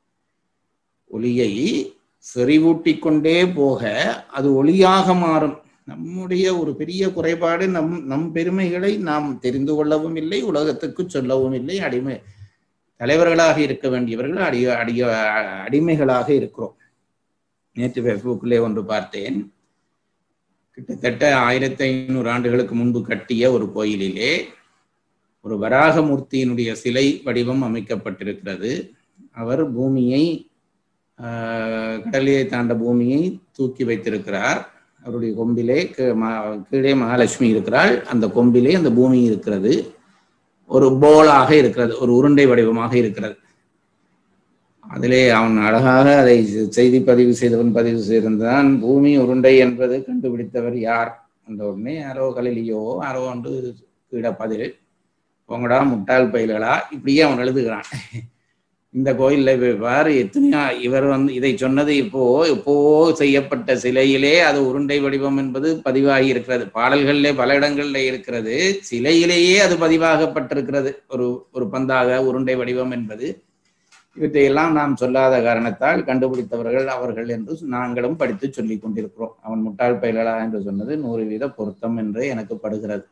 ஒளியை செறிவூட்டி கொண்டே போக அது ஒளியாக மாறும் நம்முடைய ஒரு பெரிய குறைபாடு நம் நம் பெருமைகளை நாம் தெரிந்து கொள்ளவும் இல்லை உலகத்துக்கு சொல்லவும் இல்லை அடிமை தலைவர்களாக இருக்க வேண்டியவர்கள் அடிய அடிய அடிமைகளாக இருக்கிறோம் நேற்று ஃபேஸ்புக்கிலே ஒன்று பார்த்தேன் கிட்டத்தட்ட ஆயிரத்தி ஐநூறு ஆண்டுகளுக்கு முன்பு கட்டிய ஒரு கோயிலிலே ஒரு வராகமூர்த்தியினுடைய சிலை வடிவம் அமைக்கப்பட்டிருக்கிறது அவர் பூமியை கடலையை தாண்ட பூமியை தூக்கி வைத்திருக்கிறார் அவருடைய கொம்பிலே கீழே மகாலட்சுமி இருக்கிறாள் அந்த கொம்பிலே அந்த பூமி இருக்கிறது ஒரு போலாக இருக்கிறது ஒரு உருண்டை வடிவமாக இருக்கிறது அதிலே அவன் அழகாக அதை செய்தி பதிவு செய்தவன் பதிவு செய்திருந்தான் பூமி உருண்டை என்பது கண்டுபிடித்தவர் யார் அந்த உடனே யாரோ கலிலியோ யாரோ ஒன்று கீழ பதில் உங்கடா முட்டாள் பயில்களா இப்படியே அவன் எழுதுகிறான் இந்த கோயில்ல பாரு எத்தனையா இவர் வந்து இதை சொன்னது இப்போ இப்போ செய்யப்பட்ட சிலையிலே அது உருண்டை வடிவம் என்பது பதிவாகி இருக்கிறது பாடல்களிலே பல இடங்கள்ல இருக்கிறது சிலையிலேயே அது பதிவாகப்பட்டிருக்கிறது ஒரு ஒரு பந்தாக உருண்டை வடிவம் என்பது இவற்றையெல்லாம் நாம் சொல்லாத காரணத்தால் கண்டுபிடித்தவர்கள் அவர்கள் என்று நாங்களும் படித்து சொல்லிக் கொண்டிருக்கிறோம் அவன் முட்டாள் பயிலலா என்று சொன்னது நூறு வீத பொருத்தம் என்று எனக்கு படுகிறது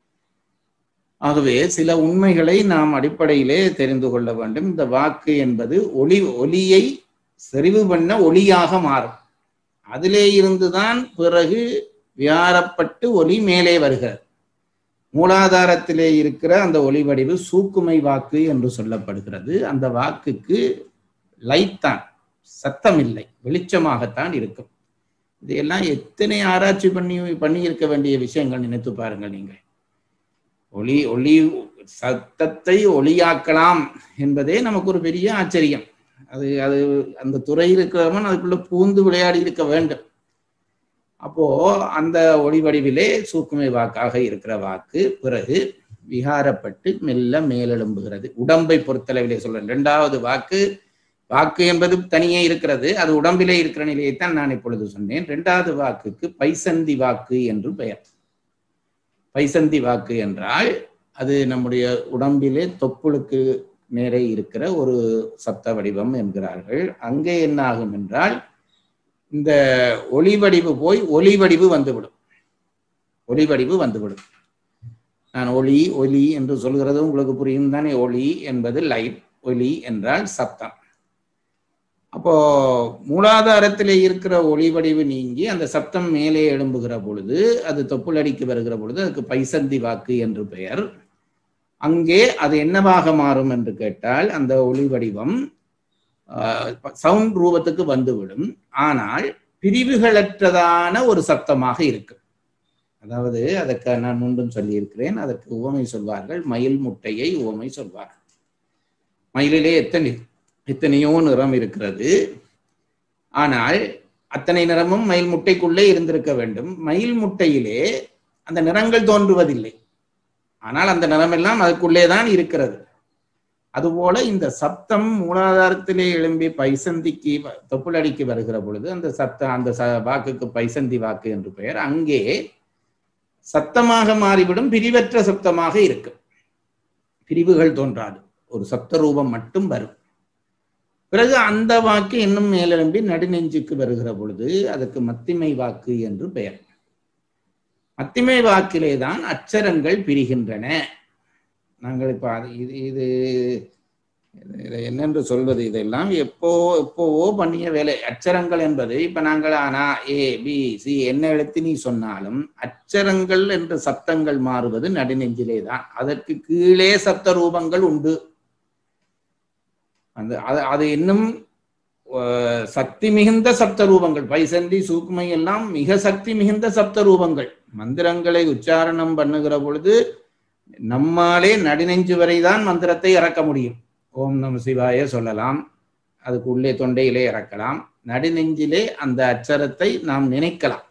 ஆகவே சில உண்மைகளை நாம் அடிப்படையிலே தெரிந்து கொள்ள வேண்டும் இந்த வாக்கு என்பது ஒளி ஒளியை செறிவு பண்ண ஒளியாக மாறும் அதிலே இருந்துதான் பிறகு வியாரப்பட்டு ஒளி மேலே வருகிறது மூலாதாரத்திலே இருக்கிற அந்த ஒளி வடிவு சூக்குமை வாக்கு என்று சொல்லப்படுகிறது அந்த வாக்குக்கு லைட் தான் சத்தம் இல்லை வெளிச்சமாகத்தான் இருக்கும் இதையெல்லாம் எத்தனை ஆராய்ச்சி பண்ணி பண்ணி இருக்க வேண்டிய விஷயங்கள் நினைத்து பாருங்கள் நீங்கள் ஒளி ஒளி சத்தத்தை ஒளியாக்கலாம் என்பதே நமக்கு ஒரு பெரிய ஆச்சரியம் அது அது அந்த துறையில் இருக்கிறவன் அதுக்குள்ள பூந்து விளையாடி இருக்க வேண்டும் அப்போ அந்த ஒளி வடிவிலே சூக்குமை வாக்காக இருக்கிற வாக்கு பிறகு விகாரப்பட்டு மெல்ல மேலெழும்புகிறது உடம்பை பொறுத்தளவிலே சொல்றேன் இரண்டாவது வாக்கு வாக்கு என்பது தனியே இருக்கிறது அது உடம்பிலே இருக்கிற நிலையைத்தான் நான் இப்பொழுது சொன்னேன் இரண்டாவது வாக்குக்கு பைசந்தி வாக்கு என்று பெயர் பைசந்தி வாக்கு என்றால் அது நம்முடைய உடம்பிலே தொப்புளுக்கு நேரே இருக்கிற ஒரு சப்த வடிவம் என்கிறார்கள் அங்கே என்ன ஆகும் என்றால் இந்த ஒளி வடிவு போய் ஒலி வடிவு வந்துவிடும் ஒலி வடிவு வந்துவிடும் நான் ஒளி ஒலி என்று சொல்கிறது உங்களுக்கு புரியும் தானே ஒளி என்பது லைட் ஒலி என்றால் சப்தம் அப்போ மூலாதாரத்திலே இருக்கிற ஒளி வடிவு நீங்கி அந்த சப்தம் மேலே எழும்புகிற பொழுது அது தொப்புளடிக்கு வருகிற பொழுது அதுக்கு பைசந்தி வாக்கு என்று பெயர் அங்கே அது என்னவாக மாறும் என்று கேட்டால் அந்த ஒளி வடிவம் சவுண்ட் ரூபத்துக்கு வந்துவிடும் ஆனால் பிரிவுகளற்றதான ஒரு சப்தமாக இருக்கும் அதாவது அதற்கு நான் முன்பும் சொல்லியிருக்கிறேன் அதற்கு உவமை சொல்வார்கள் மயில் முட்டையை உவமை சொல்வார்கள் மயிலிலே எத்தனை எத்தனையோ நிறம் இருக்கிறது ஆனால் அத்தனை நிறமும் மயில் முட்டைக்குள்ளே இருந்திருக்க வேண்டும் மயில் முட்டையிலே அந்த நிறங்கள் தோன்றுவதில்லை ஆனால் அந்த நிறமெல்லாம் அதுக்குள்ளே தான் இருக்கிறது அதுபோல இந்த சப்தம் மூலாதாரத்திலே எழும்பி பைசந்திக்கு தொப்புளடிக்கு வருகிற பொழுது அந்த சப்த அந்த வாக்குக்கு பைசந்தி வாக்கு என்று பெயர் அங்கே சத்தமாக மாறிவிடும் பிரிவற்ற சப்தமாக இருக்கும் பிரிவுகள் தோன்றாது ஒரு சப்த ரூபம் மட்டும் வரும் பிறகு அந்த வாக்கு இன்னும் மேலெழும்பி நடுநெஞ்சுக்கு வருகிற பொழுது அதுக்கு மத்திமை வாக்கு என்று பெயர் மத்திமை வாக்கிலே தான் அச்சரங்கள் பிரிகின்றன நாங்கள் இப்ப இது இது இதை என்னென்று சொல்வது இதெல்லாம் எப்போ எப்போவோ பண்ணிய வேலை அச்சரங்கள் என்பது இப்ப நாங்கள் ஆனா ஏ பி சி என்ன எழுத்து நீ சொன்னாலும் அச்சரங்கள் என்ற சப்தங்கள் மாறுவது நடுநெஞ்சிலே தான் அதற்கு கீழே சப்த ரூபங்கள் உண்டு அந்த அது அது இன்னும் அஹ், சக்தி மிகுந்த சப்த ரூபங்கள் பைசந்தி சூக்குமை எல்லாம் மிக சக்தி மிகுந்த சப்த ரூபங்கள் மந்திரங்களை உச்சாரணம் பண்ணுகிற பொழுது நம்மாலே நடுநெஞ்சு வரைதான் மந்திரத்தை இறக்க முடியும் ஓம் நம சிவாய சொல்லலாம் அதுக்கு உள்ளே தொண்டையிலே இறக்கலாம் நடுநெஞ்சிலே அந்த அச்சரத்தை நாம் நினைக்கலாம்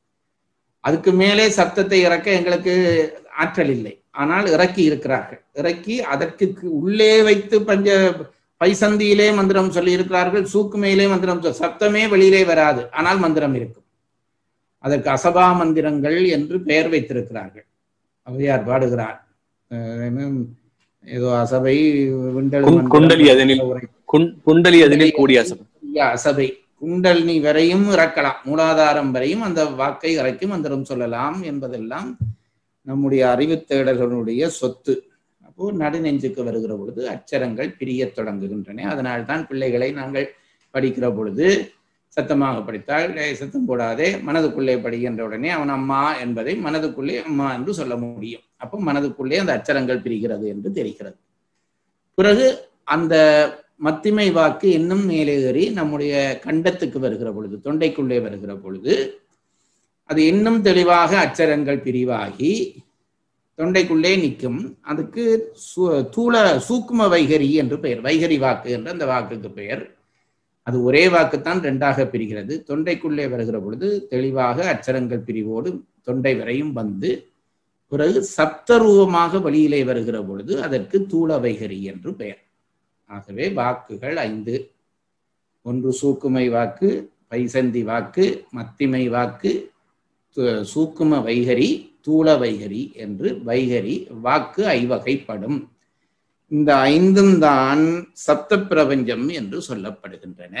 அதுக்கு மேலே சப்தத்தை இறக்க எங்களுக்கு ஆற்றல் இல்லை ஆனால் இறக்கி இருக்கிறார்கள் இறக்கி அதற்கு கு- உள்ளே வைத்து பஞ்ச பைசந்தியிலே மந்திரம் சொல்லி இருக்கிறார்கள் சூக்குமையிலே மந்திரம் சொல்- சப்தமே வெளியிலே வராது ஆனால் மந்திரம் இருக்கும் அதற்கு அசபா மந்திரங்கள் என்று பெயர் வைத்திருக்கிறார்கள் அவையார் பாடுகிறார் அஹ் என்ன, ஏதோ அசபை விண்டல் குண்- மந்திரம் குண்டலி அதனில் உரை குண்- குண்டலி அதனில் கூடிய அசபம் ஐயா, அசபை குண்டலினி வரையும் இறக்கலாம் மூலாதாரம் வரையும் அந்த வாக்கை இறக்கி மந்திரம் சொல்லலாம் என்பதெல்லாம் நம்முடைய அறிவு தேடல்களுடைய சொத்து அப்போ நடுநெஞ்சுக்கு வருகிற பொழுது அச்சரங்கள் பிரியத் தொடங்குகின்றன அதனால்தான் பிள்ளைகளை நாங்கள் படிக்கிற பொழுது சத்தமாக படித்தால் "டேய், சத்தம் போடாதே மனதுக்குள்ளே படிக்கின்ற உடனே அவன் அம்மா என்பதை மனதுக்குள்ளே அம்மா என்று சொல்ல முடியும் அப்போ மனதுக்குள்ளே அந்த அச்சரங்கள் பிரிகிறது என்று தெரிகிறது பிறகு அந்த மத்திமை வாக்கு இன்னும் மேலே ஏறி நம்முடைய கண்டத்துக்கு வருகிற பொழுது தொண்டைக்குள்ளே வருகிற பொழுது அது இன்னும் தெளிவாக அச்சரங்கள் பிரிவாகி தொண்டைக்குள்ளே நிற்கும் அதுக்கு சு- தூள சூக்கும வைகரி என்று பெயர் வைகரி வாக்கு என்று அந்த வாக்குக்கு பெயர் அது ஒரே வாக்குத்தான் ரெண்டாக பிரிகிறது தொண்டைக்குள்ளே வருகிற பொழுது தெளிவாக அச்சரங்கள் பிரிவோடு தொண்டை வரையும் வந்து பிறகு சப்தரூபமாக வெளியிலே வருகிற பொழுது அதற்கு தூள வைகரி என்று பெயர் ஆகவே வாக்குகள் ஐந்து ஒன்று சூக்குமை வாக்கு பைசந்தி வாக்கு மத்திமை வாக்கு து- சூக்கும வைகரி தூள வைகரி என்று வைகரி வாக்கு ஐவகைப்படும் இந்த ஐந்தும் தான் சப்த பிரபஞ்சம் என்று சொல்லப்படுகின்றன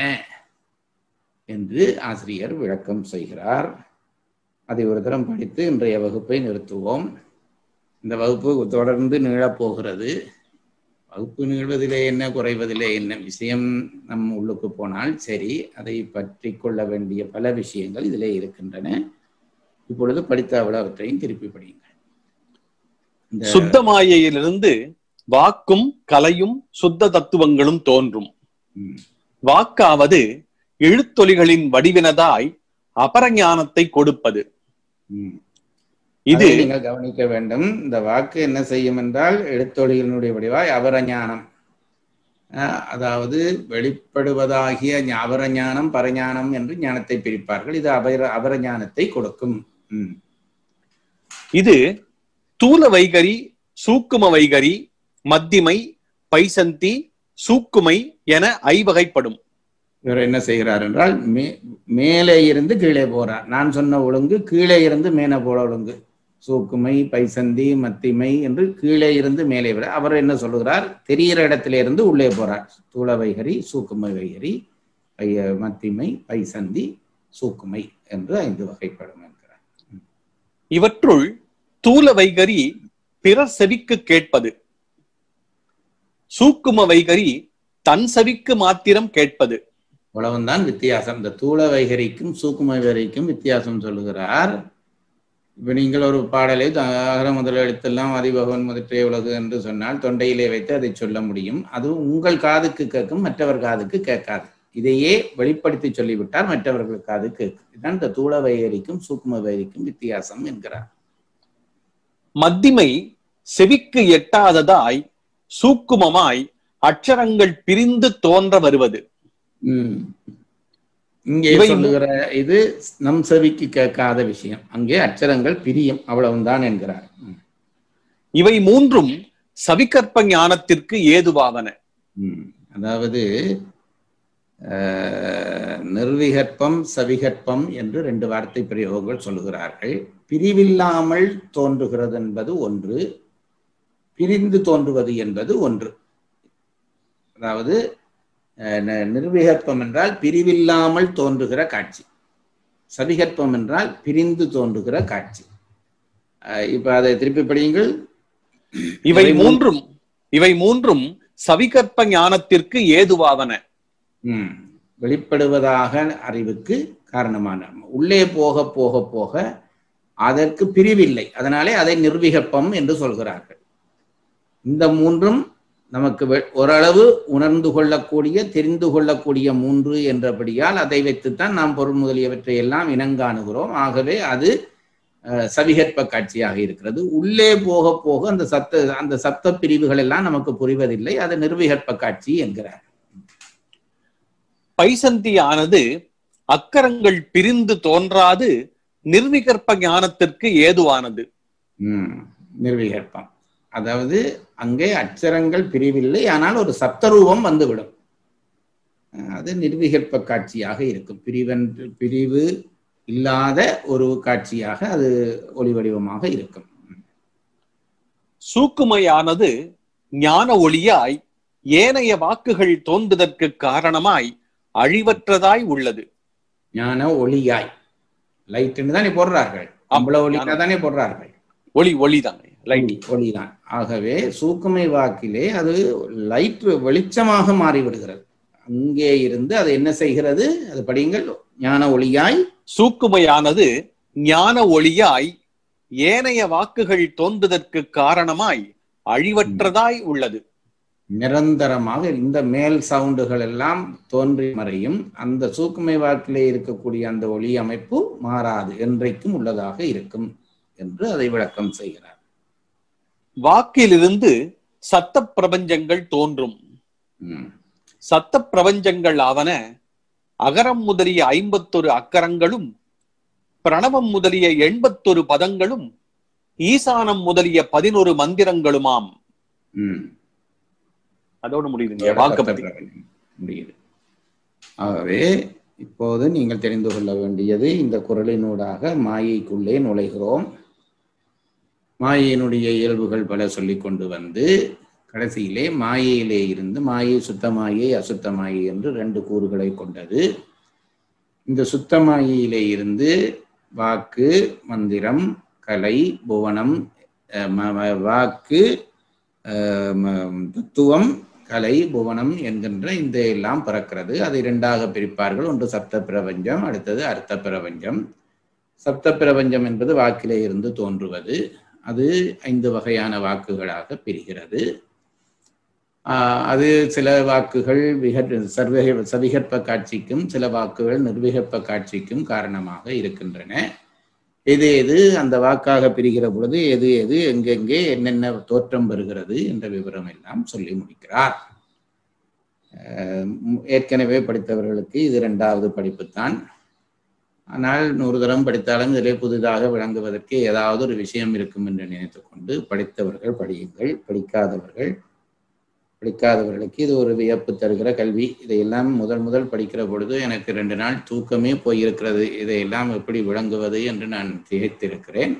என்று ஆசிரியர் விளக்கம் செய்கிறார் அதை ஒரு தரம் படித்து இன்றைய வகுப்பை நிறுத்துவோம் இந்த வகுப்பு தொடர்ந்து நீளப்போகிறது வகுப்பு நீள்வதிலே என்ன குறைவதிலே என்ன விஷயம் நம் உள்ளுக்கு போனால் சரி அதை பற்றி கொள்ள வேண்டிய பல விஷயங்கள் இதிலே இருக்கின்றன இப்பொழுது படித்த அவ்வளவற்றையும் திருப்பி படியுங்கள் இந்த சுத்த மாயையிலிருந்து வாக்கும் கலையும் சுத்த தத்துவங்களும் தோன்றும் ம், வாக்காவது எழுத்தொலிகளின் வடிவினதாய் அபரஞானத்தை கொடுப்பது ம். இது அதை நீங்கள் கவனிக்க வேண்டும் இந்த வாக்கு என்ன செய்யும் என்றால் எழுத்தொழிகளினுடைய வடிவாய் அவரஞானம் அஹ், அதாவது வெளிப்படுவதாகிய ஞ- அவரஞானம் பரஞானம் என்று ஞானத்தை பிரிப்பார்கள் இது அபர அபரஞானத்தை கொடுக்கும் ம், இது தூல வைகரி சூக்கும வைகரி மத்திமை பைசந்தி சூக்குமை என ஐவகைப்படும் இவர் என்ன செய்கிறார் என்றால் மே மேலே இருந்து கீழே போறார் நான் சொன்ன ஒழுங்கு கீழே இருந்து மேலே போல ஒழுங்கு சூக்குமை பைசந்தி மத்திமை என்று கீழே இருந்து மேலே விட அவர் என்ன சொல்லுகிறார் தெரிகிற இடத்திலே இருந்து உள்ளே போறார் தூள வைகரி சூக்குமை வைகரி பைய மத்திமை பைசந்தி சூக்குமை என்று ஐந்து வகைப்படும் என்கிறார் இவற்றுள் தூல வைகரி பிறர் செவிக்கு கேட்பது சூக்கும வைகரி தன் செவிக்கு மாத்திரம் கேட்பது உழவன்தான் வித்தியாசம் இந்த தூள வைகரிக்கும் சூக்குமை வைகரிக்கும் வித்தியாசம் சொல்லுகிறார் இப்ப நீங்கள் ஒரு பாடலை த- அகர முதல் எழுத்தெல்லாம் அதிபகவன் முதற்றே உலகு என்று சொன்னால் தொண்டையிலே வைத்து அதை சொல்ல முடியும் அது உங்கள் காதுக்கு கேட்கும் மற்றவர் காதுக்கு கேட்காது இதையே வெளிப்படுத்தி சொல்லிவிட்டால் மற்றவர்கள் காது கேட்கும் இதுதான் இந்த தூள வைகரிக்கும் சூக்கும வைகரிக்கும் வித்தியாசம் என்கிறார் மத்திமை செவிக்கு எட்டாததாய் சூக்குமமாய் அட்சரங்கள் பிரிந்து தோன்ற வருவது உம் இங்கே இவை சொல்லுகிற இது நம் செவிக்கு கேட்காத விஷயம் அங்கே அச்சரங்கள் பிரியும் அவ்வளவுதான் என்கிறார் உம். இவை மூன்றும் சவிகற்ப ஞானத்திற்கு ஏதுவாவன ம். அதாவது அஹ், நிர்விகற்பம் சவிகற்பம் என்று ரெண்டு வார்த்தை பிரயோகங்கள் சொல்லுகிறார்கள் பிரிவில்லாமல் தோன்றுகிறது என்பது ஒன்று பிரிந்து தோன்றுவது என்பது ஒன்று அதாவது அஹ், ந- நிர்விகற்பம் என்றால் பிரிவில்லாமல் தோன்றுகிற காட்சி சவிகற்பம் என்றால் பிரிந்து தோன்றுகிற காட்சி அஹ், இப்ப அதை திருப்பி படியுங்கள் இவை இவை மூ- மூன்றும் இவை மூன்றும் சவிகற்ப ஞானத்திற்கு ஏதுவாவன ம். வெளிப்படுவதாக அறிவுக்கு காரணமான உள்ளே போக போக போக அதற்கு பிரிவில்லை அதனாலே அதை நிர்விகற்பம் என்று சொல்கிறார்கள் இந்த மூன்றும் நமக்கு வெ- ஓரளவு உணர்ந்து கொள்ளக்கூடிய தெரிந்து கொள்ளக்கூடிய மூன்று என்றபடியால் அதை வைத்துத்தான் நாம் பொருள் முதலியவற்றை எல்லாம் இனங்காணுகிறோம் ஆகவே அது அஹ், சவிகற்ப காட்சியாக இருக்கிறது உள்ளே போக போக அந்த சத்த அந்த சப்த பிரிவுகள் எல்லாம் நமக்கு புரிவதில்லை அது நிர்விகற்ப காட்சி என்கிறார் பைசந்தியானது அக்கரங்கள் பிரிந்து தோன்றாது நிர்விகற்ப ஞானத்திற்கு ஏதுவானது ம், நிர்விகற்பம் அதாவது அங்கே அச்சரங்கள் பிரிவில்லை ஆனால் ஒரு சப்தரூபம் வந்துவிடும் அஹ் அது நிர்விகற்ப காட்சியாக இருக்கும் பிரிவென்று பிரிவு இல்லாத ஒரு காட்சியாக அது ஒளி வடிவமாக இருக்கும் சூக்குமையானது ஞான ஒளியாய் ஏனைய வாக்குகள் தோன்றுதற்கு காரணமாய் அழிவற்றதாய் உள்ளது ஞான ஒளியாய் லைட்னு தானே போடுறார்கள் அம்பள ஒளியா தானே போடுறார்கள் ஒளி ஒளிதாங்க லைட் ஒளிதான் ஆகவே சூக்குமை வாக்கிலே அது லைட் வெளிச்சமாக மாறிவிடுகிறது அங்கே இருந்து அது என்ன செய்கிறது அது படியுங்கள் ஞான ஒளியாய் சூக்குமையானது ஞான ஒளியாய் ஏனைய வாக்குகள் தோன்றுதற்கு காரணமாய் அழிவற்றதாய் உள்ளது நிரந்தரமாக இந்த மேல் சவுண்டுகள் எல்லாம் தோன்றி மறையும் அந்த சூக்குமை வாக்கிலே இருக்கக்கூடிய அந்த ஒளி அமைப்பு மாறாது என்றைக்கும் உள்ளதாக இருக்கும் என்று அதை விளக்கம் செய்கிறார் வாக்கிலிருந்து சத்த பிரபஞ்சங்கள் தோன்றும் ம். சத்த பிரபஞ்சங்கள் ஆவன அகரம் முதலிய ஐம்பத்தொரு அக்கரங்களும் பிரணவம் முதலிய எண்பத்தொரு பதங்களும் ஈசானம் முதலிய பதினொரு மந்திரங்களுமாம் ம். அதோடு முடியுதுங்க வாக்கப்பதி முடியுது ஆகவே இப்போது நீங்கள் தெரிந்து கொள்ள வேண்டியது இந்த குரலினூடாக மாயைக்குள்ளே நுழைகிறோம் மாயையினுடைய இயல்புகள் பல சொல்லிக் கொண்டு வந்து கடைசியிலே மாயையிலே இருந்து மாயை சுத்த மாயை அசுத்த மாயை என்று ரெண்டு கூறுகளை கொண்டது இந்த சுத்த மாயையிலே இருந்து வாக்கு மந்திரம் கலை புவனம் அஹ், ம- ம- வாக்கு அஹ், ம- தத்துவம் கலை புவனம் என்கின்ற இந்த எல்லாம் பிறக்கிறது அதை இரண்டாக பிரிப்பார்கள் ஒன்று சப்த பிரபஞ்சம் அடுத்தது அர்த்த பிரபஞ்சம் சப்த பிரபஞ்சம் என்பது வாக்கிலே இருந்து தோன்றுவது அது ஐந்து வகையான வாக்குகளாக பிரிகிறது ஆஹ் அது சில வாக்குகள் விகற் சர்வ சவிகற்ப காட்சிக்கும் சில வாக்குகள் நிர்விகற்ப காட்சிக்கும் காரணமாக இருக்கின்றன எது எது அந்த வாக்காக பிரிகிற பொழுது எது எது எங்கெங்கே என்னென்ன தோற்றம் பெறுகிறது என்ற விவரம் எல்லாம் சொல்லி முடிக்கிறார் அஹ் ஏற்கனவே படித்தவர்களுக்கு இது இரண்டாவது படிப்புத்தான் ஆனால் நூறு தரம் படித்தாலும் இதிலே புதிதாக விளங்குவதற்கு ஏதாவது ஒரு விஷயம் இருக்கும் என்று நினைத்துக் கொண்டு படித்தவர்கள் படியுங்கள் படிக்காதவர்கள் படிக்காதவர்களுக்கு இது ஒரு வியப்பு தருகிற கல்வி இதையெல்லாம் முதல் முதல் படிக்கிற பொழுது எனக்கு ரெண்டு நாள் தூக்கமே போயிருக்கிறது இதையெல்லாம் எப்படி விளங்குவது என்று நான் திகைத்திருக்கிறேன்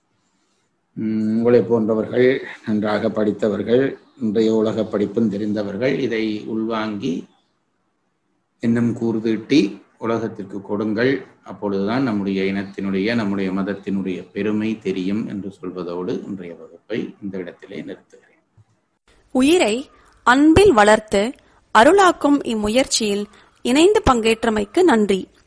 உம், உங்களை போன்றவர்கள் நன்றாக படித்தவர்கள் இன்றைய உலக படிப்பும் தெரிந்தவர்கள் இதை உள்வாங்கி இன்னும் கூர்தீட்டி உலகத்திற்கு கொடுங்கள் அப்பொழுதுதான் நம்முடைய இனத்தினுடைய நம்முடைய மதத்தினுடைய பெருமை தெரியும் என்று சொல்வதோடு இன்றைய வகுப்பை இந்த இடத்திலே நிறுத்துகிறேன் உயிரை அன்பில் வளர்த்து அருளாக்கும் இம்முயற்சியில் இணைந்து பங்கேற்றமைக்கு நன்றி